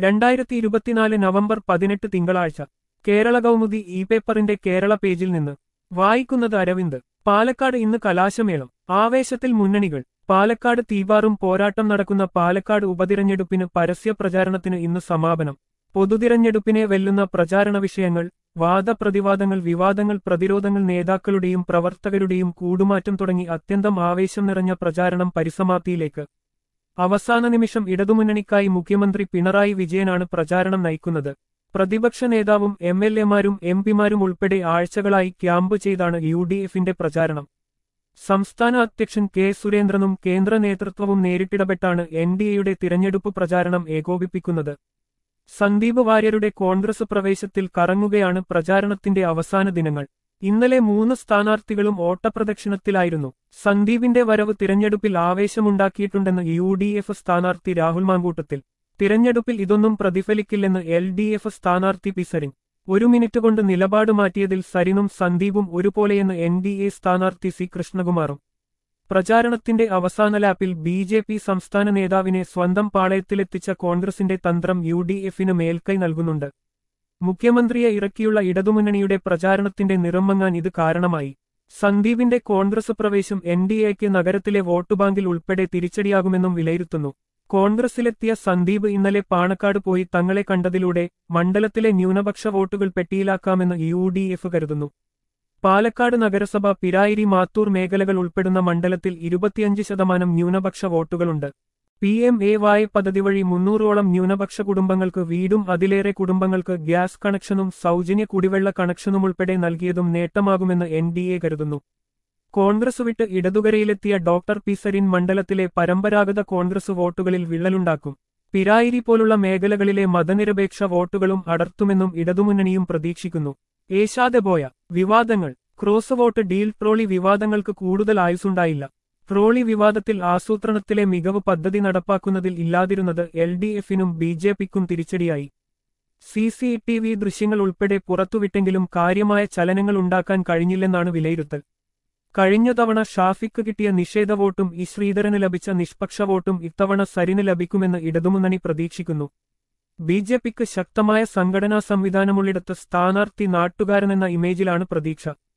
രണ്ടായിരത്തി ഇരുപത്തിനാല് നവംബർ പതിനെട്ട് തിങ്കളാഴ്ച കേരള കൗമുദി ഇ പേപ്പറിന്റെ കേരള പേജിൽ നിന്ന് വായിക്കുന്നത് അരവിന്ദ് പാലക്കാട് ഇന്ന് കലാശമേളം ആവേശത്തിൽ മുന്നണികൾ പാലക്കാട് തീവാറും പോരാട്ടം നടക്കുന്ന പാലക്കാട് ഉപതിരഞ്ഞെടുപ്പിന് പരസ്യ പ്രചാരണത്തിന് ഇന്ന് സമാപനം പൊതുതിരഞ്ഞെടുപ്പിനെ വെല്ലുന്ന പ്രചാരണ വിഷയങ്ങൾ വാദപ്രതിവാദങ്ങൾ വിവാദങ്ങൾ പ്രതിരോധങ്ങൾ നേതാക്കളുടെയും പ്രവർത്തകരുടെയും കൂടുമാറ്റം തുടങ്ങി അത്യന്തം ആവേശം നിറഞ്ഞ പ്രചാരണം പരിസമാപ്തിയിലേക്ക് അവസാന നിമിഷം ഇടതുമുന്നണിക്കായി മുഖ്യമന്ത്രി പിണറായി വിജയനാണ് പ്രചാരണം നയിക്കുന്നത് പ്രതിപക്ഷ നേതാവും എം എൽ എമാരും എം പിമാരും ഉൾപ്പെടെ ആഴ്ചകളായി ക്യാമ്പ് ചെയ്താണ് യു ഡി എഫിന്റെ പ്രചാരണം സംസ്ഥാന അധ്യക്ഷൻ കെ സുരേന്ദ്രനും കേന്ദ്ര നേതൃത്വവും നേരിട്ടിടപെട്ടാണ് എൻ ഡി എയുടെ തിരഞ്ഞെടുപ്പ് പ്രചാരണം ഏകോപിപ്പിക്കുന്നത് സന്ദീപ് വാര്യരുടെ കോൺഗ്രസ് പ്രവേശത്തിൽ കറങ്ങുകയാണ് പ്രചാരണത്തിന്റെ അവസാന ദിനങ്ങൾ ഇന്നലെ മൂന്ന് സ്ഥാനാർത്ഥികളും ഓട്ടപ്രദക്ഷിണത്തിലായിരുന്നു സന്ദീപിന്റെ വരവ് തിരഞ്ഞെടുപ്പിൽ ആവേശമുണ്ടാക്കിയിട്ടുണ്ടെന്ന് യു ഡി എഫ് സ്ഥാനാർത്ഥി രാഹുൽ മാങ്കൂട്ടത്തിൽ തിരഞ്ഞെടുപ്പിൽ ഇതൊന്നും പ്രതിഫലിക്കില്ലെന്ന് എൽ ഡി എഫ് സ്ഥാനാർത്ഥി പി സരിൻ ഒരു മിനിറ്റ് കൊണ്ട് നിലപാട് മാറ്റിയതിൽ സരിനും സന്ദീപും ഒരുപോലെയെന്ന് എൻ ഡി എ സ്ഥാനാർത്ഥി സി കൃഷ്ണകുമാറും പ്രചാരണത്തിന്റെ അവസാന ലാപ്പിൽ ബി ജെ പി സംസ്ഥാന നേതാവിനെ സ്വന്തം പാളയത്തിലെത്തിച്ച കോൺഗ്രസിന്റെ തന്ത്രം യു ഡി എഫിന് മേൽക്കൈ നൽകുന്നുണ്ട് മുഖ്യമന്ത്രിയെ ഇറക്കിയുള്ള ഇടതുമുന്നണിയുടെ പ്രചാരണത്തിന്റെ നിറമങ്ങാൻ ഇത് കാരണമായി സന്ദീപിന്റെ കോൺഗ്രസ് പ്രവേശം എൻ ഡി എക്ക് നഗരത്തിലെ വോട്ടുബാങ്കിൽ ഉൾപ്പെടെ തിരിച്ചടിയാകുമെന്നും വിലയിരുത്തുന്നു കോൺഗ്രസിലെത്തിയ സന്ദീപ് ഇന്നലെ പാണക്കാട് പോയി തങ്ങളെ കണ്ടതിലൂടെ മണ്ഡലത്തിലെ ന്യൂനപക്ഷ വോട്ടുകൾ പെട്ടിയിലാക്കാമെന്ന് യു ഡി എഫ് കരുതുന്നു പാലക്കാട് നഗരസഭ പിരായിരി മാത്തൂർ മേഖലകൾ ഉൾപ്പെടുന്ന മണ്ഡലത്തിൽ ഇരുപത്തിയഞ്ച് ശതമാനം ന്യൂനപക്ഷ വോട്ടുകളുണ്ട് പി എം എ വായ പദ്ധതി വഴി മുന്നൂറോളം ന്യൂനപക്ഷ കുടുംബങ്ങൾക്ക് വീടും അതിലേറെ കുടുംബങ്ങൾക്ക് ഗ്യാസ് കണക്ഷനും സൗജന്യ കുടിവെള്ള കണക്ഷനും ഉൾപ്പെടെ നൽകിയതും നേട്ടമാകുമെന്ന് എൻ ഡി എ കരുതുന്നു കോൺഗ്രസ് വിട്ട് ഇടതുകരയിലെത്തിയ ഡോക്ടർ പി സരിൻ മണ്ഡലത്തിലെ പരമ്പരാഗത കോൺഗ്രസ് വോട്ടുകളിൽ വിള്ളലുണ്ടാക്കും പിരായിരി പോലുള്ള മേഖലകളിലെ മതനിരപേക്ഷ വോട്ടുകളും അടർത്തുമെന്നും ഇടതുമുന്നണിയും പ്രതീക്ഷിക്കുന്നു ഏശാതെ പോയ വിവാദങ്ങൾ ക്രോസ് വോട്ട് ഡീൽ ട്രോളി വിവാദങ്ങൾക്ക് കൂടുതൽ ആയുസുണ്ടായില്ല ട്രോളി വിവാദത്തിൽ ആസൂത്രണത്തിലെ മികവ് പദ്ധതി നടപ്പാക്കുന്നതിൽ ഇല്ലാതിരുന്നത് എൽ ഡി എഫിനും ബി ജെ പിക്കും തിരിച്ചടിയായി സി സി ടി വി ദൃശ്യങ്ങൾ ഉൾപ്പെടെ പുറത്തുവിട്ടെങ്കിലും കാര്യമായ ചലനങ്ങൾ ഉണ്ടാക്കാൻ കഴിഞ്ഞില്ലെന്നാണ് വിലയിരുത്തൽ കഴിഞ്ഞ തവണ ഷാഫിക്ക് കിട്ടിയ നിഷേധ വോട്ടും ഇ ശ്രീധരന് ലഭിച്ച നിഷ്പക്ഷ വോട്ടും ഇത്തവണ സരിന് ലഭിക്കുമെന്ന് ഇടതുമുന്നണി പ്രതീക്ഷിക്കുന്നു ബി ജെ പിക്ക് ശക്തമായ സംഘടനാ സംവിധാനമുള്ളിടത്ത് സ്ഥാനാർത്ഥി നാട്ടുകാരനെന്ന ഇമേജിലാണ് പ്രതീക്ഷ